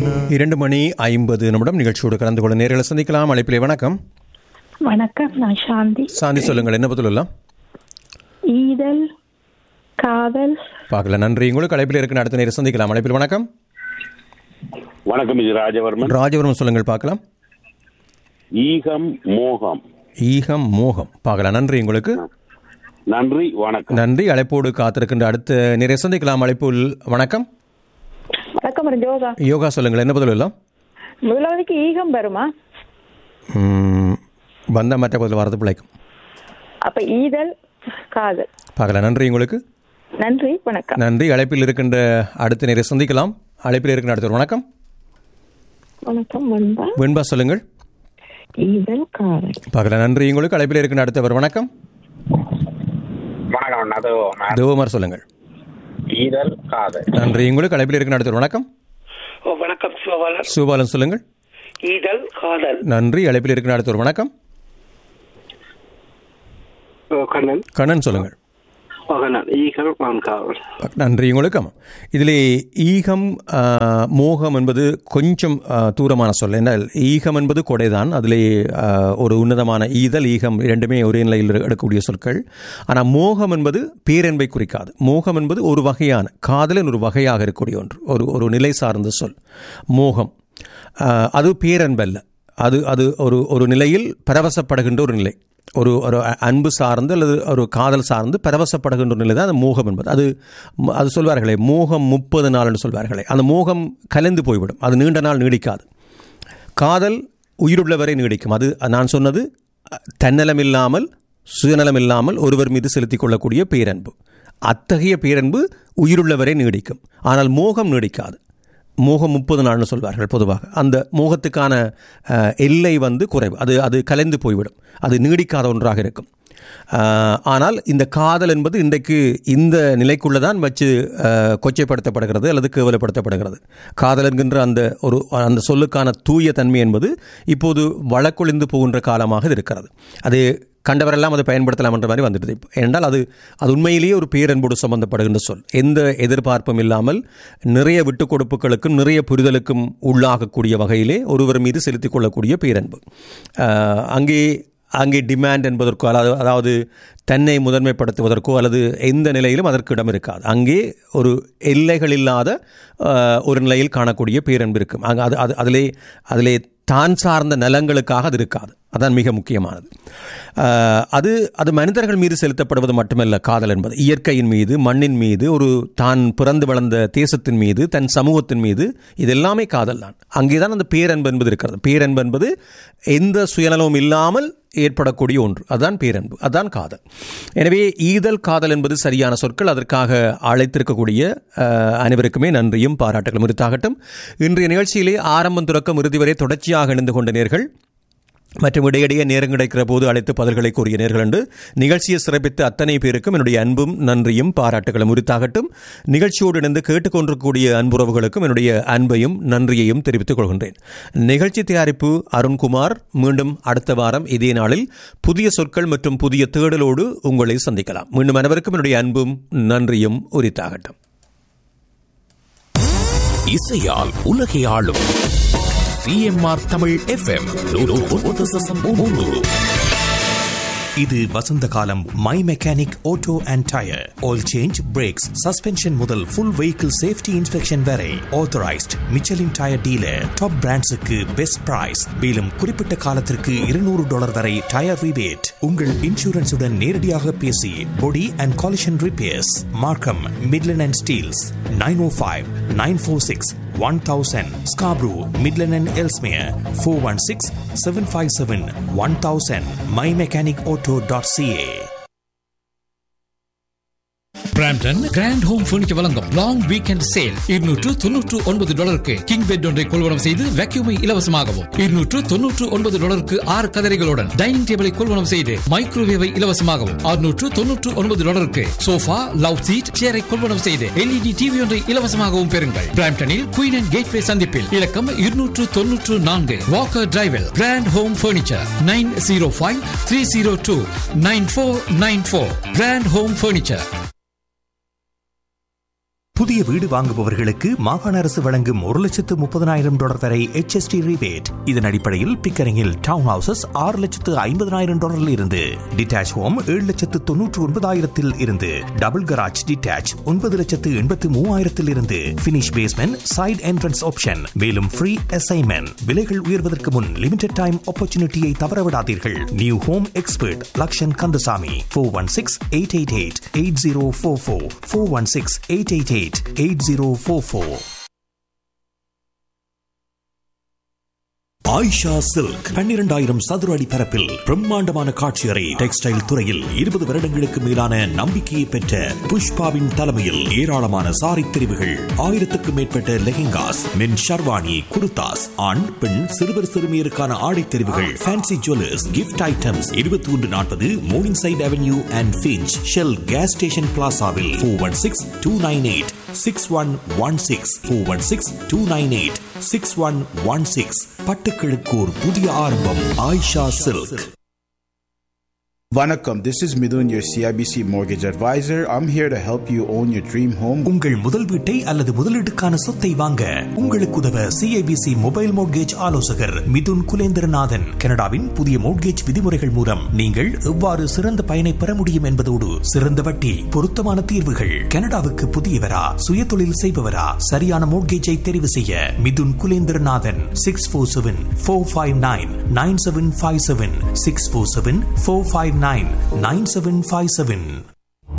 இரண்டு மணி ஐம்பது நிமிடம் நிகழ்ச்சியோடு கலந்து கொள்ள நேரில் சந்திக்கலாம் அழைப்பிலே வணக்கம் வணக்கம் நான் சாந்தி சாந்தி சொல்லுங்கள் என்ன பதில் எல்லாம் ஈதல் காதல் பார்க்கல நன்றி உங்களுக்கு அழைப்பில் இருக்கிற அடுத்த நேரம் சந்திக்கலாம் அழைப்பில் வணக்கம் வணக்கம் இது ராஜவர்மன் ராஜவரம் சொல்லுங்கள் பார்க்கலாம் ஈகம் மோகம் ஈகம் மோகம் பார்க்கலாம் நன்றி உங்களுக்கு நன்றி வணக்கம் நன்றி அழைப்போடு காத்திருக்கின்ற அடுத்த நேரம் சந்திக்கலாம் அழைப்பில் வணக்கம் வணக்கம் யோகா யோகா சொல்லுங்கள் என்ன பதில் எல்லாம் முதலாவதுக்கு ஈகம் வருமா ம், வந்த மற்ற பதில் வரது பிழைக்கும் அப்ப ஈதல் காதல் பார்க்கலாம் நன்றி உங்களுக்கு நன்றி வணக்கம் நன்றி அழைப்பில் இருக்கின்ற அடுத்த நேரம் சந்திக்கலாம் அழைப்பில் இருக்கின்ற அடுத்த வணக்கம் வணக்கம் வந்தா வெண்பா சொல்லுங்கள் ஈதல் காதல் பார்க்கலாம் நன்றி உங்களுக்கு அழைப்பில் இருக்கின்ற அடுத்தவர் வணக்கம் வணக்கம் அது தேவமார் சொல்லுங்கள் ஈதல் காதல் நன்றி உங்களுக்கு அழைப்பில் இருக்கின்ற அடுத்தவர் வணக்கம் ஓ, வணக்கம் சிவபாலன் சிவபாலன் சொல்லுங்கள் ஈதல் காதல் நன்றி அழைப்பில் இருக்கின்ற அடுத்தவர் வணக்கம் கண்ணன் கண்ணன் சொல்லுங்கள் கண்ணன் ஈகல் காவல் நன்றி உங்களுக்கு ஆமாம் இதிலே ஈகம் ஆ, மோகம் என்பது கொஞ்சம் ஆ, தூரமான சொல் என்ன ஈகம் என்பது கொடைதான் அதிலே ஆ, ஒரு உன்னதமான ஈதல் ஈகம் இரண்டுமே ஒரே நிலையில் எடுக்கக்கூடிய சொற்கள் ஆனால் மோகம் என்பது பேரன்பை குறிக்காது மோகம் என்பது ஒரு வகையான காதலின் ஒரு வகையாக இருக்கக்கூடிய ஒன்று ஒரு ஒரு நிலை சார்ந்த சொல் மோகம் ஆ, அது பேரன்பல்ல அது அது ஒரு ஒரு நிலையில் பரவசப்படுகின்ற ஒரு நிலை ஒரு ஒரு அ- அன்பு சார்ந்து அல்லது ஒரு காதல் சார்ந்து பரவசப்படுகின்ற ஒரு நிலை தான் அது மோகம் என்பது அது ம- அது சொல்வார்களே மோகம் முப்பது நாள் என்று சொல்வார்களே அந்த மோகம் கலைந்து போய்விடும் அது நீண்ட நாள் நீடிக்காது காதல் உயிருள்ளவரை நீடிக்கும் அது நான் சொன்னது அ, தன்னலம் இல்லாமல் சுயநலம் இல்லாமல் ஒருவர் மீது செலுத்திக் கொள்ளக்கூடிய பேரன்பு அத்தகைய பேரன்பு உயிருள்ளவரை நீடிக்கும் ஆனால் மோகம் நீடிக்காது மோகம் முப்பது நாள்னு சொல்வார்கள் பொதுவாக அந்த மோகத்துக்கான அஹ், எல்லை வந்து குறைவு அது அது கலைந்து போய்விடும் அது நீடிக்காத ஒன்றாக இருக்கும் அஹ், ஆனால் இந்த காதல் என்பது இன்றைக்கு இந்த நிலைக்குள்ளே தான் வச்சு அஹ், கொச்சைப்படுத்தப்படுகிறது அல்லது கேவலப்படுத்தப்படுகிறது காதல் என்கின்ற அந்த ஒரு அந்த சொல்லுக்கான தூய தன்மை என்பது இப்போது வழக்கொழிந்து போகின்ற காலமாக இது இருக்கிறது அது கண்டவரெல்லாம் அதை பயன்படுத்தலாம் என்ற மாதிரி வந்துடுது இப்போ ஏனென்றால் அது அது உண்மையிலேயே ஒரு பேரன்போடு சம்பந்தப்படுகின்ற சொல் எந்த எதிர்பார்ப்பும் இல்லாமல் நிறைய விட்டுக் கொடுப்புகளுக்கும் நிறைய புரிதலுக்கும் உள்ளாகக்கூடிய வகையிலே ஒருவர் மீது செலுத்திக் கொள்ளக்கூடிய பேரன்பு ஆஹ், அங்கே அங்கே டிமாண்ட் என்பதற்கோ அதாவது அதாவது தன்னை முதன்மைப்படுத்துவதற்கோ அல்லது எந்த நிலையிலும் அதற்கு இடம் இருக்காது அங்கே ஒரு எல்லைகள் இல்லாத ஆஹ், ஒரு நிலையில் காணக்கூடிய பேரன்பு இருக்கும் அங்கே அது அது அதிலே அதிலே தான் சார்ந்த நலங்களுக்காக அது இருக்காது அதான் மிக முக்கியமானது ஆஹ், அது அது மனிதர்கள் மீது செலுத்தப்படுவது மட்டுமல்ல காதல் என்பது இயற்கையின் மீது மண்ணின் மீது ஒரு தான் பிறந்து வளர்ந்த தேசத்தின் மீது தன் சமூகத்தின் மீது இது எல்லாமே காதல் தான் அங்கேதான் அந்த பேரன்பு என்பது இருக்கிறது பேரன்பு என்பது எந்த சுயநலமும் இல்லாமல் ஏற்படக்கூடிய ஒன்று அதுதான் பேரன்பு அதுதான் காதல் எனவே ஈதல் காதல் என்பது சரியான சொற்கள் அதற்காக அழைத்திருக்கக்கூடிய ஆஹ், அனைவருக்குமே நன்றியும் பாராட்டுகளும் உரித்தாகட்டும் இன்றைய நிகழ்ச்சியிலே ஆரம்பம் துறக்கம் இறுதி வரை தொடர்ச்சியாக இணைந்து கொண்ட நேர்கள் மற்றும் இடையிடையே நேரம் கிடைக்கிற போது அழைத்து பதில்களை கூறிய நேர்கள் என்று நிகழ்ச்சியை சிறப்பித்த அத்தனை பேருக்கும் என்னுடைய அன்பும் நன்றியும் பாராட்டுகளும் உரித்தாகட்டும் நிகழ்ச்சியோடு இணைந்து கேட்டுக்கொண்டிருக்கக்கூடிய அன்புறவுகளுக்கும் என்னுடைய அன்பையும் நன்றியையும் தெரிவித்துக் கொள்கின்றேன் நிகழ்ச்சி தயாரிப்பு அருண்குமார் மீண்டும் அடுத்த வாரம் இதே நாளில் புதிய சொற்கள் மற்றும் புதிய தேடலோடு உங்களை சந்திக்கலாம் மீண்டும் அனைவருக்கும் என்னுடைய அன்பும் நன்றியும் உரித்தாகட்டும் இசையால் உலகை ஆளும் சிஎம்ஆர் தமிழ் எஃப்எம் இது வசந்த காலம் my mechanic auto and tyre oil change brakes suspension முதல் ஃபுல் வெஹிக்கிள் சேஃப்டி இன்ஸ்பெக்ஷன் வரை authorised Michelin tyre dealer top பிராண்ட்ஸுக்கு பெஸ்ட் பிரைஸ் மேலும் குறிப்பிட்ட காலத்திற்கு இருநூறு டாலர் வரை டயர் ரிபேட் உங்கள் இன்சூரன்ஸுடன் நேரடியாக பேசி body and collision repairs Markham Midland and Steeles nine O five nine four six 1000 Scarborough, Midland and Elsmere 416 757 1000 mymechanicauto.ca Brampton grand home furniture வழங்கும் லாங் வீக்கெண்ட் சேல் இருநூற்று தொன்னூற்று ஒன்பது டாலருக்கு கிங் பெட் ஒன்றை கொள்வனம் செய்து வேக்யூமை இலவசமாகவும் இருநூற்று தொன்னூற்று ஒன்பது டாலருக்கு ஆறு கதரைகளுடன் டைனிங் டேபிளை கொள்வனம் செய்து மைக்ரோவேவை இலவசமாகவும் அறுநூற்று தொன்னூற்று ஒன்பது டாலருக்கு சோஃபா லவ் சீட் சேரை கொள்வனம் செய்து எல்இடி டிவி ஒன்றை இலவசமாகவும் பெறுங்கள் பிராம்டனில் குயின் அண்ட் கேட்வே சந்திப்பில் இலக்கம் இருநூற்று தொன்னூற்று நான்கு வாக்கர் டிரைவில் grand home furniture nine zero five three zero two nine four nine four grand home furniture புதிய வீடு வாங்குபவர்களுக்கு மாகாண அரசு வழங்கும் ஒரு லட்சத்து முப்பதனாயிரம் டாலர் வரை HST rebate இதன் அடிப்படையில் பிக்கரிங்கில் டவுன் ஹவுசஸ் ஆறு லட்சத்து ஐம்பதனாயிரம் டாலரில் இருந்து டிட்டாச் ஹோம் ஏழு லட்சத்து தொன்னூற்று ஒன்பதாயிரத்தில் இருந்து டபுள் கராஜ் டிட்டாச் ஒன்பது லட்சத்து எண்பத்து மூவாயிரத்தில் இருந்து finish basement side entrance option மேலும் ஃப்ரீ அசைன்மெண்ட் விலைகள் உயர்வதற்கு முன் லிமிடெட் டைம் ஆப்பர்ச்சுனிட்டியை தவறவிடாதீர்கள் new home expert Lakshan Kandasamy four one six eight eight eight eight zero four four four one six eight eight eight eight zero four four Ayesha silk பன்னிரண்டாயிரம் சதுர அடி பரப்பில் பிரம்மாண்டமான காட்சி அறை டெக்ஸ்டைல் துறையில் இருபது வருடங்களுக்கு மேலான நம்பிக்கையை பெற்ற புஷ்பாவின் தலைமையில் ஏராளமான சாரி தெரிவுகள் ஆயிரத்துக்கும் மேற்பட்ட லெஹெங்காஸ் மென் ஷர்வானி குர்தாஸ் ஆண் பெண் சிறுவர் சிறுமியருக்கான ஆடை தெரிவுகள் ஃபேன்சி ஜுவல்லர்ஸ் கிஃப்ட் ஐட்டம்ஸ் இருபத்தி ஒன்று நாற்பது Morningside avenue and Finch Shell gas station பிளாசாவில் four one six two nine eight six one one six four one six two nine eight six one one six பட்டுக்கிழக்கு ஒரு புதிய ஆரம்பம் Ayesha silk Vanakkam, this is Midun, your CIBC mortgage advisor. I'm here to help you own your dream home. உங்கள் முதல் வீட்டை அல்லது முதலீட்டுக்கான சொத்தை வாங்க உங்களுக்கு உதவ சிஐபிசி மொபைல் மோட்கேஜ் ஆலோசகர் மிதுன் குலேந்திரநாதன் கனடாவின் புதிய மோட்கேஜ் விதிமுறைகள் மூலம் நீங்கள் எவ்வாறு சிறந்த பயனை பெற முடியும் என்பதோடு சிறந்த வட்டி பொருத்தமான தீர்வுகள் கனடாவுக்கு புதியவரா சுய தொழில் செய்பவரா சரியான மோட்கேஜை தெரிவு செய்ய Mithun Kulendranathan six four seven four five nine nine seven five seven six four seven four five nine nine seven five seven